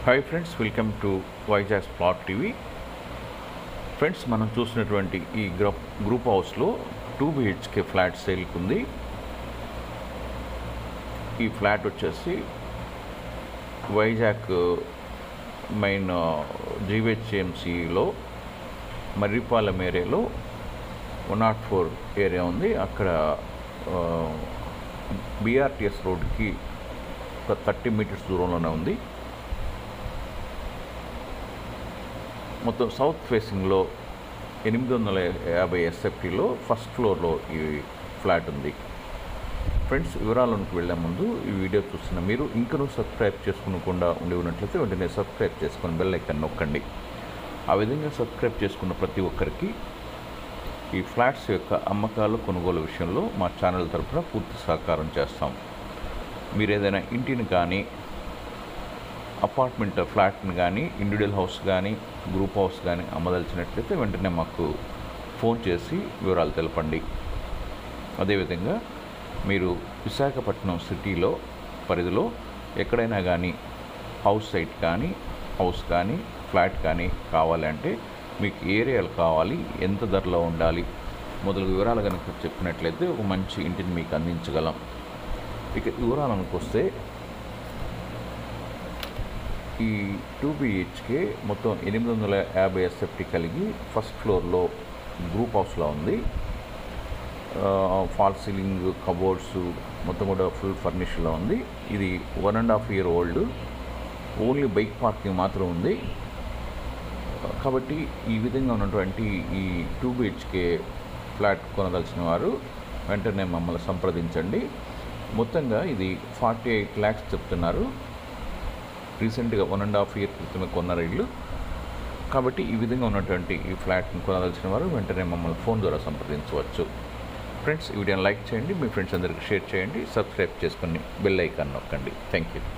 hi friends welcome to Vizag spot TV friends మనం చూసినటువంటి ఈ గ్రూప్ గ్రూప్ హౌస్లో టూ బిహెచ్కే ఫ్లాట్ సేల్కి ఉంది ఈ ఫ్లాట్ వచ్చేసి వైజాగ్ మెయిన్ జీవెచ్ఎంసీలో మర్రిపాలెం ఏరియాలో వన్ నాట్ ఫోర్ ఏరియా ఉంది అక్కడ బీఆర్టీఎస్ రోడ్కి ఒక థర్టీ మీటర్స్ దూరంలోనే ఉంది మొత్తం సౌత్ ఫేసింగ్లో ఎనిమిది వందల యాభై ఎస్ఎఫ్టీలో ఫస్ట్ ఫ్లోర్లో ఈ ఫ్లాట్ ఉంది ఫ్రెండ్స్ వివరాలకు వెళ్ళే ముందు ఈ వీడియో చూస్తున్న మీరు ఇంకనూ సబ్స్క్రైబ్ చేసుకునకుండా ఉండి ఉన్నట్లయితే వెంటనే సబ్స్క్రైబ్ చేసుకొని బెల్ ఐకాన్ నొక్కండి ఆ విధంగా సబ్స్క్రైబ్ చేసుకున్న ప్రతి ఒక్కరికి ఈ ఫ్లాట్స్ యొక్క అమ్మకాలు కొనుగోలు విషయంలో మా ఛానల్ తరఫున పూర్తి సహకారం చేస్తాం మీరు ఏదైనా ఇంటిని కానీ అపార్ట్మెంట్ ఫ్లాట్ని కానీ ఇండివిజువల్ హౌస్ కానీ గ్రూప్ హౌస్ కానీ అమ్మదలిచినట్లయితే వెంటనే మాకు ఫోన్ చేసి వివరాలు తెలపండి అదేవిధంగా మీరు విశాఖపట్నం సిటీలో పరిధిలో ఎక్కడైనా కానీ హౌస్ సైట్ కానీ హౌస్ కానీ ఫ్లాట్ కానీ కావాలంటే మీకు ఏరియాలు కావాలి ఎంత ధరలో ఉండాలి మొదలు వివరాలు కనుక చెప్పినట్లయితే ఒక మంచి ఇంటిని మీకు అందించగలం ఇక వివరాలకు వస్తే ఈ టూ బిహెచ్కే మొత్తం ఎనిమిది వందల యాభై ఎస్ఎఫ్టీ కలిగి ఫస్ట్ ఫ్లోర్లో గ్రూప్ హౌస్లో ఉంది ఫాల్ సీలింగ్ కబోర్డ్స్ మొత్తం కూడా ఫుల్ ఫర్నిష్లో ఉంది ఇది one and half year old only bike parking మాత్రం ఉంది కాబట్టి ఈ విధంగా ఉన్నటువంటి ఈ టూ బిహెచ్కే ఫ్లాట్ కొనదలిచిన వారు వెంటనే మమ్మల్ని సంప్రదించండి మొత్తంగా ఇది ఫార్టీ ఎయిట్ ల్యాక్స్ చెప్తున్నారు రీసెంట్గా వన్ అండ్ హాఫ్ ఇయర్ క్రితమే కొన్నారు ఇల్లు కాబట్టి ఈ విధంగా ఉన్నటువంటి ఈ ఫ్లాట్ని కొనదలిచిన వారు వెంటనే మమ్మల్ని ఫోన్ ద్వారా సంప్రదించవచ్చు ఫ్రెండ్స్ ఈ వీడియోని లైక్ చేయండి మీ ఫ్రెండ్స్ అందరికీ షేర్ చేయండి సబ్స్క్రైబ్ చేసుకొని బెల్ ఐకాన్ నొక్కండి థ్యాంక్ యూ